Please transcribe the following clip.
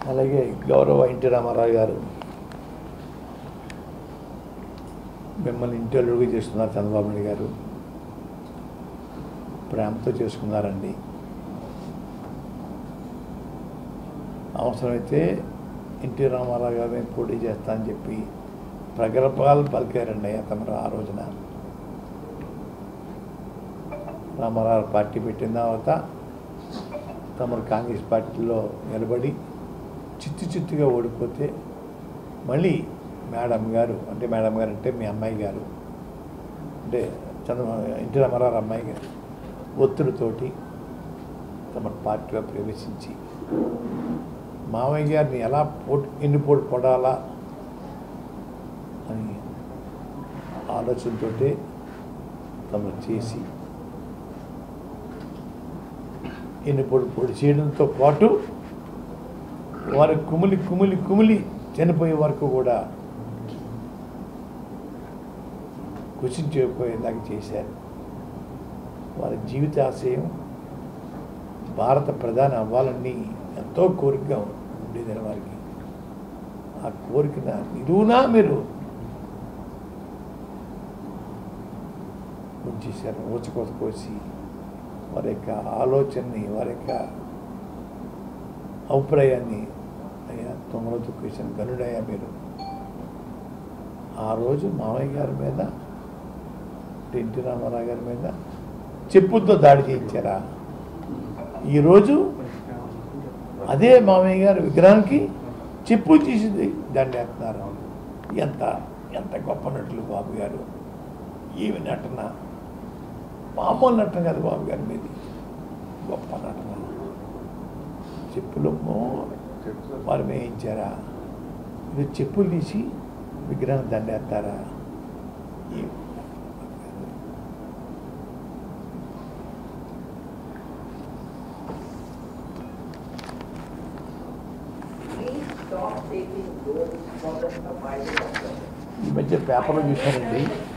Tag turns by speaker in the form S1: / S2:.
S1: అలాగే గౌరవ ఎన్టీ రామారావు గారు మిమ్మల్ని ఇంటర్వ్యూగా చేస్తున్నారు చంద్రబాబు నాయుడు గారు ప్రేమతో చేసుకున్నారండి అవసరమైతే ఎన్టీ రామారావు గారిని పోటీ చేస్తా అని చెప్పి ప్రగల్భాలు పలికారండి అయ్యా తమరు ఆ రోజున రామారావు పార్టీ పెట్టిన తర్వాత తమరు కాంగ్రెస్ పార్టీలో నిలబడి చిత్తు చిత్తుగా ఓడిపోతే మళ్ళీ మేడం గారు అంటే మేడం గారు అంటే మీ అమ్మాయి గారు అంటే చంద్ర ఎన్టీ రామారావు అమ్మాయి గారు ఒత్తిడితోటి తమ పార్టీలో ప్రవేశించి మామయ్య గారిని ఎలా పోటీ ఎన్ని పోటీ పడాలా అని ఆలోచనతోటే తమరు చేసి ఎన్ని పొడి పొడి చేయడంతో పాటు వారి కుమిలి కుమిలి కుమిలి చనిపోయే వరకు కూడా కుషించిపోయేలాగా చేశారు వారి జీవితాశయం భారత ప్రధాని అవ్వాలని ఎంతో కోరికగా ఉండేదని వారికి ఆ కోరికన నిలువునా మీరు ఉంచేశారు ఊచకోత కోసి వారి యొక్క ఆలోచనని వారి యొక్క అభిప్రాయాన్ని అయ్యా తొంగలో తొక్కేసిన గనుడయ్యా మీరు ఆ రోజు మామయ్య గారి మీద ఎన్టీ రామారావు గారి మీద చెప్పుతో దాడి చేయించారా ఈరోజు అదే మామయ్య గారి విగ్రహానికి చెప్పు తీసి దండేస్తున్నారు ఎంత ఎంత గొప్ప నటులు బాబు గారు ఏమి నటన మామూలు నటన కాదు బాబు గారి మీది గొప్ప నటన చెప్పులు వారు వేయించారా ఇది చెప్పులు తీసి విగ్రహం దండేస్తారా ఏం
S2: Please stop taking loans for the survival of the
S1: ఈ మధ్య పేపర్లో చూశానండి